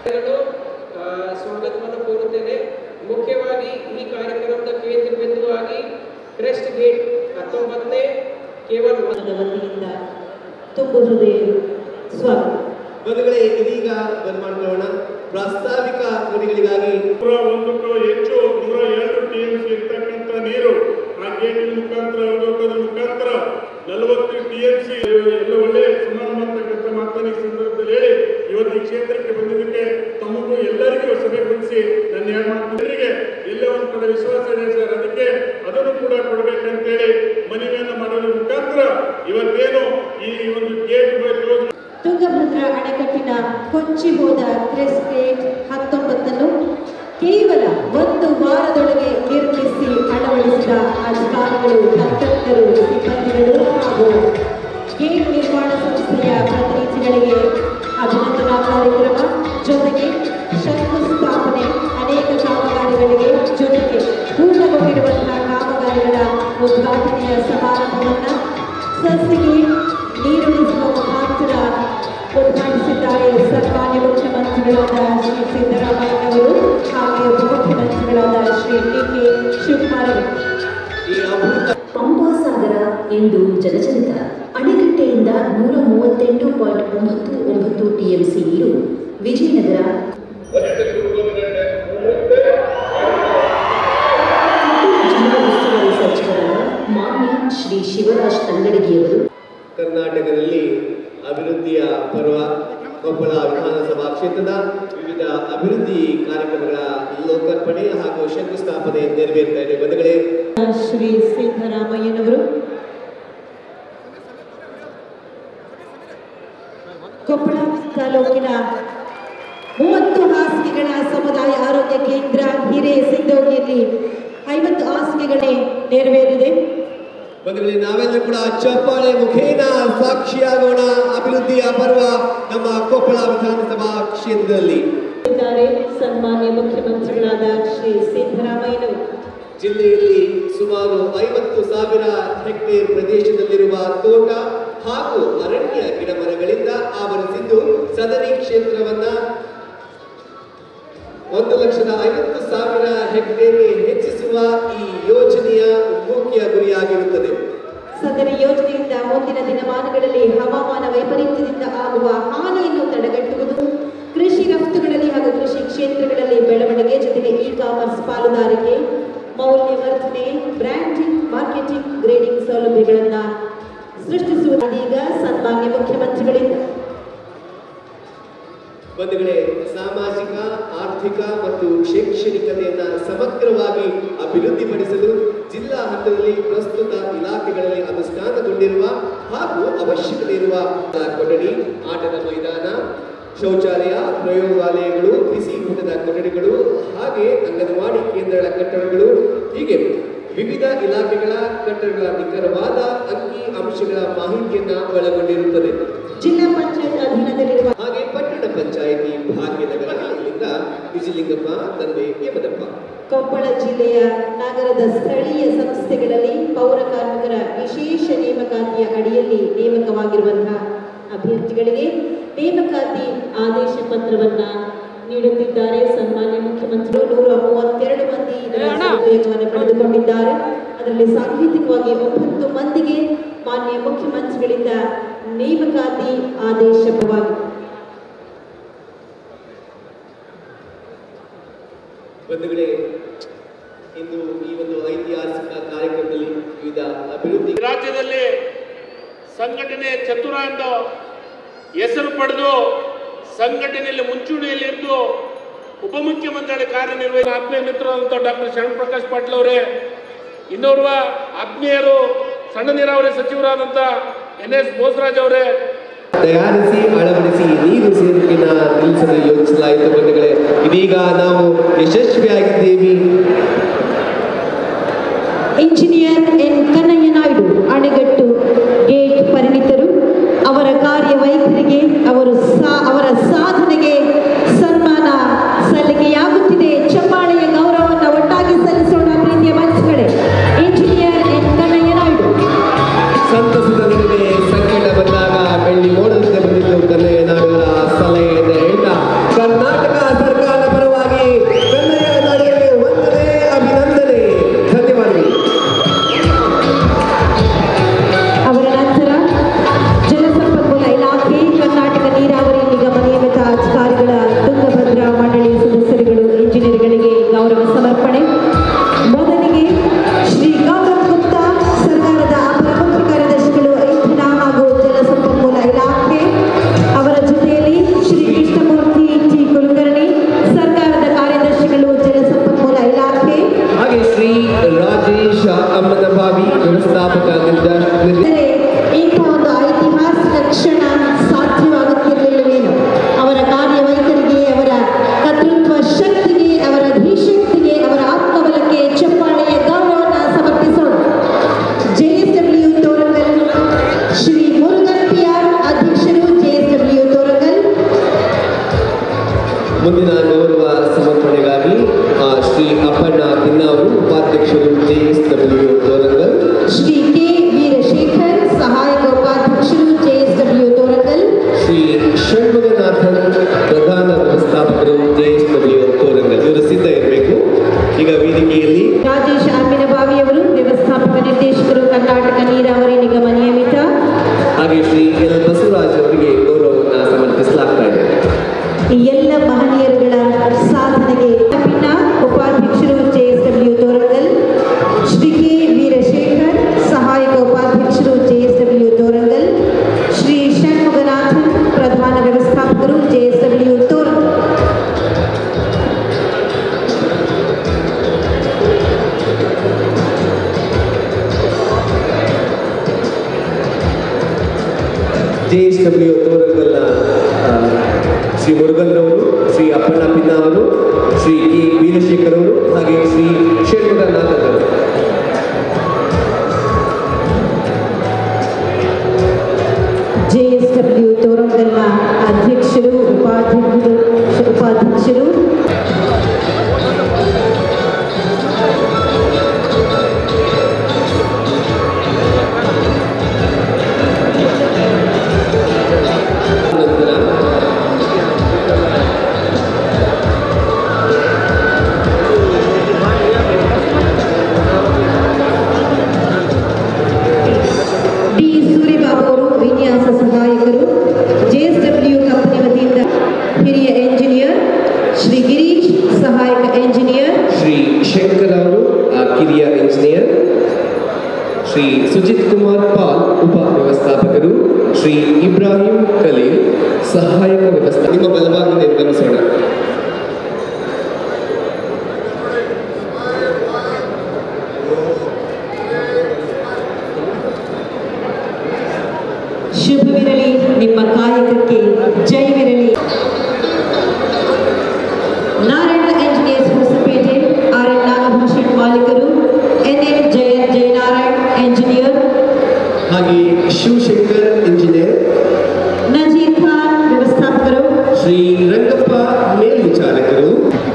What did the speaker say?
ಗಳು, ಆ, ಸ್ವಾಗತವನ್ನು ಕೋರುತ್ತೇನೆ ಮುಖ್ಯವಾಗಿ ಈ ಕಾರ್ಯಕ್ರಮದ ಕೇಂದ್ರ ಬಿಂದುವಾಗಿ ಕ್ರೆಸ್ಟ್ ಗೇಟ್ ಹತ್ತೊಂಬತ್ತನೇ ಕೇವಲ ಒಂದು ಸಂಘದ ವತಿಯಿಂದ ತುಂಬು ಹೃದಯ ಸ್ವಾಗತ ಬಂಧುಗಳೇ ಇದೀಗ ಬಂದ್ ಮಾಡ್ಕೊಳ್ಳೋಣ ಪ್ರಾಸ್ತಾವಿಕ ನುಡಿಗಳಿಗಾಗಿ ನೂರ ಒಂದಕ್ಕೂ ಹೆಚ್ಚು ನೂರ ಎರಡು ಟಿಎಂಸಿ ಇರ್ತಕ್ಕಂಥ ನೀರು ಆ ಗೇಟಿನ ಮುಖಾಂತರ ಅವಲೋಕದ ಮುಖಾಂತರ ನಲವತ್ತು ಟಿಎಂಸಿ ಎಲ್ಲ ಒಳ್ಳೆಯ ಸಮಾನ ಮಾಡ್ತಕ್ಕಂಥ ಮಾತನ್ನ ಈ ಸಂದರ್ಭದಲ್ಲಿ ಹೇಳಿ ಇವತ್ತು ಈ ಕ್ಷೇತ್ರಕ್ಕೆ ಬಂದಿದ್ದಕ್ಕೆ ತಮಗೂ ಎಲ್ಲರಿಗೂ ಸಭೆಗೊಳಿಸಿ ನನ್ನ ಎರಡು ಮಾತುಗಳಿಗೆ ಎಲ್ಲ ಒಂದು ಕಡೆ ವಿಶ್ವಾಸ ಇದೆ ಸರ್ ಅದಕ್ಕೆ ಅದನ್ನು ಕೂಡ ಕೊಡಬೇಕಂತೇಳಿ ಮನವಿಯನ್ನು ಮಾಡೋದ್ರ ಮುಖಾಂತರ ಇವತ್ತೇನು ಈ ಒಂದು ಗೇಟ್ ಕ್ಲೋಸ್ ತುಂಗಭದ್ರಾ ಅಣೆಕಟ್ಟಿನ ಕೊಚ್ಚಿ ಹೋದ ಕ್ರೆಸ್ ಗೇಟ್ ಹತ್ತೊಂಬತ್ತನ್ನು ಕೇವಲ ಒಂದು ವಾರದೊಳಗೆ ನಿರ್ಮಿಸಿ ಅಳವಡಿಸಿದ ಅಧಿಕಾರಿಗಳು ತಜ್ಞರು ಸಿಬ್ಬಂದಿಗಳು ಹಾಗೂ ಗೇಟ್ ನಿರ್ಮಾಣ ಸಂಸ್ಥೆಯ ಪ್ರತಿನಿಧಿಗಳಿಗೆ ಅಭಿನಂದನಾ ಕಾರ್ಯಕ್ರಮ ಜೊತೆಗೆ ಶಂಕುಸ್ಥಾಪನೆ ಅನೇಕ ಕಾಮಗಾರಿಗಳಿಗೆ ಜೊತೆಗೆ ಪೂರ್ಣಗೊಂಡಿರುವಂತಹ ಕಾಮಗಾರಿಗಳ ಉದ್ಘಾಟನೆಯ ಸಮಾರಂಭವನ್ನು ಸಸಿಗೆ ನೀರುಣಿಸುವ ಮುಖಾಂತರ ಉದ್ಘಾಟಿಸಿದ್ದಾರೆ ಸನ್ಮಾನ್ಯ ಮುಖ್ಯಮಂತ್ರಿಗಳಾದ ಶ್ರೀ ಸಿದ್ದರಾಮಯ್ಯನವರು ಹಾಗೆ ಉಪಮುಖ್ಯಮಂತ್ರಿಗಳಾದ ಶ್ರೀ ಡಿ ಕೆ ಶಿವಕುಮಾರ್ ಅವರು ಈ ಅಮೃತ ಪಂಪಾಸಾಗರ ಎಂದು ಜನಚರಿತ ಅಣೆಕಟ್ಟೆಯಿಂದ ನೂರ ಮೂವತ್ತೆಂಟು ಪಾಯಿಂಟ್ ಒಂಬತ್ತು ಒಂಬತ್ತು ಟಿಎಂಸಿ ನೀರು ವಿಜಯನಗರ ಜಿಲ್ಲಾ ಉಸ್ತುವಾರಿ ಸಚಿವರಾದ ಮಾನ್ಯ ಶ್ರೀ ಶಿವರಾಜ್ ತಂಗಡಗಿಯವರು ಕರ್ನಾಟಕದಲ್ಲಿ ಅಭಿವೃದ್ಧಿಯ ಪರ್ವ ಕೊಪ್ಪಳ ವಿಧಾನಸಭಾ ಕ್ಷೇತ್ರದ ವಿವಿಧ ಅಭಿವೃದ್ಧಿ ಕಾರ್ಯಕ್ರಮಗಳ ಲೋಕಾರ್ಪಣೆ ಹಾಗೂ ಶಂಕುಸ್ಥಾಪನೆ ನೆರವೇರ್ತಾ ಇದೆ ಬಂಧುಗಳೇ ಶ್ರೀ ಸಿದ್ದರಾಮಯ್ಯನವರು ಕೊಪ್ಪಳ ತಾಲೂಕಿನ ಮೂವತ್ತು ಹಾಸಿಗೆಗಳ ಸಮುದಾಯ ಆರೋಗ್ಯ ಕೇಂದ್ರ ಹಿರೇಸಿದ್ದೋಗಿಯಲ್ಲಿ ಐವತ್ತು ಹಾಸಿಗೆಗಳೇ ನೆರವೇರಿದೆ ಬಂಧುಗಳೇ ನಾವೆಲ್ಲರೂ ಕೂಡ ಚಪ್ಪಾಳೆ ಮುಖೇನ ಸಾಕ್ಷಿಯಾಗೋಣ ಅಭಿವೃದ್ಧಿಯ ಪರ್ವ ನಮ್ಮ ಕೊಪ್ಪಳ ವಿಧಾನಸಭಾ ಕ್ಷೇತ್ರದಲ್ಲಿ ಇದ್ದಾರೆ ಸನ್ಮಾನ್ಯ ಮುಖ್ಯಮಂತ್ರಿಗಳಾದ ಶ್ರೀ ಸಿದ್ದರಾಮಯ್ಯನವರು ಜಿಲ್ಲೆಯಲ್ಲಿ ಸುಮಾರು ಐವತ್ತು ಸಾವಿರ ಹೆಕ್ಟೇರ್ ಪ್ರದೇಶದಲ್ಲಿರುವ ತೋಟ ಹಾಗೂ ಅರಣ್ಯ ಗಿಡಮರಗಳಿಂದ ಆವರಿಸಿದ್ದು ಸದರಿ ಕ್ಷೇತ್ರವನ್ನ ಒಂದು ಲಕ್ಷದ ಐವತ್ತು ಸಾವಿರ ಹೆಕ್ಟೇರ್ಗೆ ಹೆಚ್ಚಿಸುವ ಈ ಯೋಜನೆಯ ಮುಖ್ಯ ಗುರಿಯಾಗಿರುತ್ತದೆ ಸದರಿ ಯೋಜನೆಯಿಂದ ಮುಂದಿನ ದಿನಮಾನಗಳಲ್ಲಿ ಹವಾಮಾನ ವೈಪರೀತ್ಯದಿಂದ ಆಗುವ ಹಾನಿಯನ್ನು ತಡೆಗಟ್ಟುವುದು ಕೃಷಿ ರಫ್ತುಗಳಲ್ಲಿ ಹಾಗೂ ಕೃಷಿ ಕ್ಷೇತ್ರಗಳಲ್ಲಿ ಬೆಳವಣಿಗೆ ಜೊತೆಗೆ ಇ ಕಾಮರ್ಸ್ ಪಾಲುದಾರಿಕೆ ಮೌಲ್ಯವರ್ಧನೆ ಬ್ರ್ಯಾಂಡಿಂಗ್ ಮಾರ್ಕೆಟಿಂಗ್ ಗ್ರೇಡಿಂಗ್ ಸೌಲಭ್ಯಗಳನ್ನು ಸೃಷ್ಟಿಸುವುದೀಗ ಸನ್ಮಾನ್ಯ ಮುಖ್ಯಮಂತ್ರಿಗಳಿಂದ ಬಂಧುಗಳೇ ಸಾಮಾಜಿಕ ಆರ್ಥಿಕ ಮತ್ತು ಶೈಕ್ಷಣಿಕತೆಯನ್ನ ಸಮಗ್ರವಾಗಿ ಅಭಿವೃದ್ಧಿಪಡಿಸಲು ಜಿಲ್ಲಾ ಹಂತದಲ್ಲಿ ಪ್ರಸ್ತುತ ಇಲಾಖೆಗಳಲ್ಲಿ ಅನುಷ್ಠಾನಗೊಂಡಿರುವ ಹಾಗೂ ಅವಶ್ಯಕತೆ ಇರುವ ಕೊಠಡಿ ಆಟದ ಮೈದಾನ ಶೌಚಾಲಯ ಪ್ರಯೋಗಾಲಯಗಳು ಬಿಸಿ ಊಟದ ಕೊಠಡಿಗಳು ಹಾಗೆ ಅಂಗನವಾಡಿ ಕೇಂದ್ರಗಳ ಕಟ್ಟಡಗಳು ಹೀಗೆ ವಿವಿಧ ಇಲಾಖೆಗಳ ಕಟ್ಟಡಗಳ ನಿಖರವಾದ ಅಂಕಿ ಅಂಶಗಳ ಮಾಹಿತಿಯನ್ನ ಒಳಗೊಂಡಿರುತ್ತದೆ ಜಿಲ್ಲಾ ಪಂಚಾಯತ್ ಅಧೀನದಲ್ಲಿರುವ ಹಾಗೆ ಪಟ್ಟಣ ಪಂಚಾಯಿತಿ ಭಾಗ್ಯನಗರ ಇಲ್ಲಿಂದ ವಿಜಯಲಿಂಗಪ್ಪ ತಂದೆ ಯಮದಪ್ಪ ಕೊಪ್ಪಳ ಜಿಲ್ಲೆಯ ನಗರದ ಸ್ಥಳೀಯ ಸಂಸ್ಥೆಗಳಲ್ಲಿ ಪೌರ ಕಾರ್ಮಿಕರ ವಿಶೇಷ ನೇಮಕಾತಿಯ ಅಡಿಯಲ್ಲಿ ನೇಮಕವಾಗಿರುವಂತಹ ಅಭ್ಯರ್ಥಿಗಳಿಗೆ ನೇಮಕಾತಿ ಆದೇಶ ಪತ್ರವನ್ನ ನೀಡುತ್ತಿದ್ದಾರೆ ಸನ್ಮಾನ್ಯ ಮುಖ್ಯಮಂತ್ರಿಗಳು ನೂರ ಮೂವತ್ತೆರಡು ಮಂದಿ ಇದರ ಸದುಪಯೋಗವನ್ನು ಪಡೆದುಕೊಂಡಿದ್ದಾರೆ ಅದರಲ್ಲಿ ಸಾಂಕೇತಿಕವಾಗಿ ಒಂಬತ್ತು ಮಂದಿಗೆ ಮಾನ್ಯ ಮುಖ್ಯಮಂತ್ರಿಗಳಿಂದ ನೇಮಕಾತಿ ಆದೇಶವಾಗಿದೆ ಬಂಧುಗಳೇ ಇಂದು ಈ ಒಂದು ಐತಿಹಾಸಿಕ ಕಾರ್ಯಕ್ರಮದಲ್ಲಿ ವಿವಿಧ ಅಭಿವೃದ್ಧಿ ರಾಜ್ಯದಲ್ಲಿ ಸಂಘಟನೆ ಚತುರ ಎಂದು ಹೆಸರು ಪಡೆದು ಸಂಘಟನೆಯಲ್ಲಿ ಮುಂಚೂಣಿಯಲ್ಲಿದ್ದು ಉಪಮುಖ್ಯಮಂತ್ರಿಗಳ ಕಾರ್ಯನಿರ್ವಹಿಸಿದ ಆತ್ಮೀಯ ಮಿತ್ರರಾದಂಥ ಡಾಕ್ಟರ್ ಶರಣ್ ಪ್ರಕಾಶ್ ಪಾಟೀಲ್ ಅವರೇ ಇನ್ನೋರ್ವ ಆತ್ಮೀಯರು ಸಣ್ಣ ನೀರಾವರಿ ಸಚಿವರಾದಂಥ ಎನ್ ಎಸ್ ಬೋಸರಾಜ್ ಅವರೇ ತಯಾರಿಸಿ ಅಳವಡಿಸಿ ನೀರು ಸೇರಿಕೆನ ನಿಲ್ಲಿಸಲು ಯೋಜಿಸಲಾಯಿತು ಬಂಧುಗಳೇ ಇದೀಗ ನಾವು ಯಶಸ್ವಿಯಾಗಿದ್ದೇವೆ ಇಂಜಿನಿಯರ್ ಎನ್ ಕನ್ನಯ್ಯ ನಾಯ್ಡು ಅಣೆಗಟ್ಟು ಗೇಟ್ ಪರಿಣಿತರು ಅವರ ಕಾರ್ಯವೈಖರಿಗೆ ಅವರು ಸಾ ಅವರ ಸಾಧನೆಗೆ ಸನ್ಮಾನ ಸಲ್ಲಿಕೆಯಾಗುತ್ತಿದೆ ಚಪ್ಪಾಳೆಯ ಗೌರವವನ್ನು ಒಟ್ಟಾಗಿ ಸಲ್ಲಿಸೋಣ ಪ್ರೀತಿಯ ಮಂಚಗಳೇ ಇಂಜಿನಿಯರ್ ಎನ್ ಕನ್ನಯ್ಯ ನಾಯ್ಡು ಸಂತಸದ ನಡುವೆ ಸಂಕಟ ಬಂದಾಗ ಬೆಳ್ಳಿ ಮೋಡದಂತೆ ಬಂದಿದ್ದು ಕನ್ನಯ್ಯ ನಾಡುಗಳ ಸಲಹೆಯನ್ನು ಹೇಳ್ತಾ ಕರ್ನಾಟಕ ಮುಂದಿನ ಗೌರವ ಸಮರ್ಪಣೆಗಾಗಿ ಆ, ಶ್ರೀ ಅಪ್ಪಣ್ಣ ಭಿನ್ನ ಅವರು ಉಪಾಧ್ಯಕ್ಷರು J S W Torangal Shri K Veerashekhar ಸಹಾಯಕ ಉಪಾಧ್ಯಕ್ಷರು ಜೆಎಸ್ಡಬ್ಲ್ಯೂ ತೋರಕಲ್ ಶ್ರೀ ಷಣ್ಮುಗನಾಥನ್ ಪ್ರಧಾನ ವ್ಯವಸ್ಥಾಪಕರು ಜೆ ಎಸ್ ಡಬ್ಲ್ಯೂ ತೋರಂಗಲ್ ಇವರು ಸಿದ್ಧ ಇರಬೇಕು ಈಗ ವೇದಿಕೆಯಲ್ಲಿ ರಾಜೇಶ್ ಅಮ್ಮಿನಬಾವಿ ಅವರು ವ್ಯವಸ್ಥಾಪಕ ನಿರ್ದೇಶಕರು ಕರ್ನಾಟಕ ನೀರಾವರಿ ನಿಗಮ ನಿಯಮಿತ ಹಾಗೆ ಶ್ರೀ ಎಲ್ ಬಸವರಾಜ್ ಅವರಿಗೆ ಗೌರವವನ್ನು ಸಮರ್ಪಿಸಲಾಗ್ತಾ ಇದೆ ಈ ಎಲ್ಲ ಮಹನೀಯರುಗಳ ಸಾಧನೆಗೆ ಪಿನ್ನ ಉಪಾಧ್ಯಕ್ಷರು ಜೆಎಸ್ಡಬ್ಲ್ಯೂ ತೋರಂಗಲ್ ಶ್ರೀ ಕೆ ವೀರಶೇಖರ್ ಸಹಾಯಕ ಉಪಾಧ್ಯಕ್ಷರು ಜೆಎಸ್ಡಬ್ಲ್ಯೂ ತೋರಂಗಲ್ ಶ್ರೀ ಷಣ್ಮುಗನಾಥನ್ ಪ್ರಧಾನ ವ್ಯವಸ್ಥಾಪಕರು JSW Torangal J S W ತೋರಂಗಲ್ನ ಆ, ಶ್ರೀ ಮುರುಗನ್ನವರು ಶ್ರೀ ಅಪ್ಪಣ್ಣ ಪಿನ್ನ ಅವರು ಶ್ರೀ ಕೆ ವೀರಶೇಖರ್ ಅವರು ಹಾಗೆ ಶ್ರೀ ಷಣ್ಮುಗನಾಥನ್ ಅವರು ಜೆಎಸ್ಡಬ್ಲ್ಯೂ ತೋರಂಗಲ್ನ ಅಧ್ಯಕ್ಷರು ಉಪಾಧ್ಯಕ್ಷರು ಉಪಾಧ್ಯಕ್ಷರು ನಂತರ ಡಿ ಸೂರ್ಯಬಾಬು ಅವರು ವಿನ್ಯಾಸ ಸಹಾಯಕರು ಜೆಎಸ್ಡಬ್ಲ್ಯೂ ಕಂಪನಿ ವತಿಯಿಂದ ಹಿರಿಯ ಎಂಜಿನಿಯರ್ ಶ್ರೀ ಗಿರೀಶ್ ಸಹಾಯಕ ಎಂಜಿನಿಯರ್ ಶ್ರೀ ಶಂಕರ್ ಅವರು ಆ, ಕಿರಿಯ ಇಂಜಿನಿಯರ್ ಶ್ರೀ ಸುಜಿತ್ ಕುಮಾರ್ ಪಾಲ್ ಉಪ ವ್ಯವಸ್ಥಾಪಕರು ಶ್ರೀ ಇಬ್ರಾಹಿಂ ಖಲೀಲ್ ಸಹಾಯಕ ವ್ಯವಸ್ಥಾ ನಿಮ್ಮ ಬಲಭಾಗ ನಿರ್ಗಮಿಸೋಣ ಶುಭವಿರಲಿ ನಿಮ್ಮ ಕಾಯಕಕ್ಕೆ ಜಯವಿರಲಿ Narayana engineers Hosapete R N Nagabhushan ಮಾಲೀಕರು N N Jaya Jayanarayan engineer ಹಾಗೆ ಶಿವಶಂಕರ್ ಇಂಜಿನಿಯರ್ ನಜೀರ್ ಖಾನ್ ವ್ಯವಸ್ಥಾಪಕರು ಶ್ರೀ ರಂಗಪ್ಪ ಮೇಲ್ವಿಚಾರಕರು